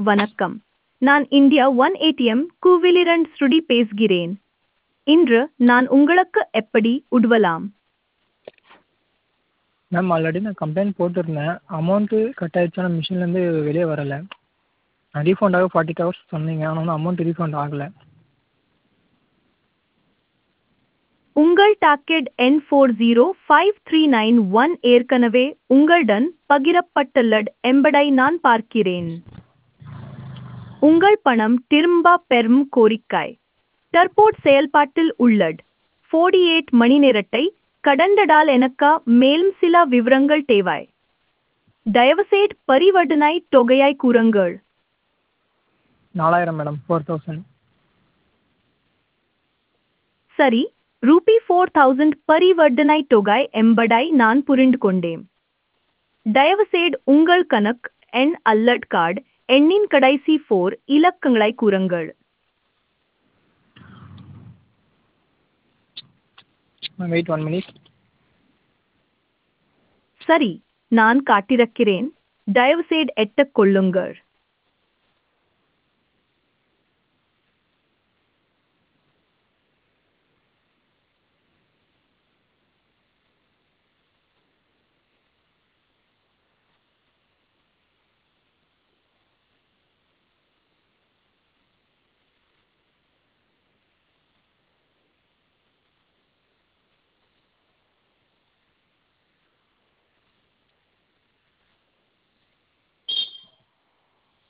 வணக்கம் நான் India one ATM கூவிலிரண்ட் ஸ்ருடி பேசுகிறேன் இன்று நான் உங்களுக்கு எப்படி உதவலாம் மேம் ஆல்ரெடி நான் கம்ப்ளைண்ட் போட்டிருந்தேன் அமௌண்ட்டு கட் ஆயிடுச்சு ஆனால் மிஷின்லேருந்து வெளியே வரலை ரீஃபண்ட் ஆக ஃபார்ட்டி ஹவர்ஸ் சொன்னீங்க ஆனால் இன்னும் அமௌண்ட் ரீஃபண்ட் ஆகலை உங்கள் டாக்கெட் எண் four zero five three nine one ஏற்கனவே உங்களுடன் பகிரப்பட்டுள்ளது என்பதை நான் பார்க்கிறேன் உங்கள் பணம் திரும்ப பெறும் கோரிக்கை தற்போது செயல்பாட்டில் உள்ளது ஃபோர்டி எயிட் மணி நேரத்தை கடந்ததால் எனக்கு மேலும் சில விவரங்கள் தேவை தயவுசெய்து பரிவர்த்தனை தொகையை கூறுங்கள் நாலாயிரம் மேடம் ஃபோர் தௌசண்ட் சரி ரூபி ஃபோர் தௌசண்ட் பரிவர்த்தனை தொகை என்பதை நான் புரிந்து கொண்டேன் தயவுசெய்து உங்கள் கணக்கு எண் அல்லட் கார்டு எண்ணின் கடைசி ஃபோர் இலக்கங்களை கூறுங்கள் மேம் வெயிட் ஒன் மினிட் சரி நான் காட்டிருக்கிறேன் தயவுசெய்து எட்டக் கொள்ளுங்கள்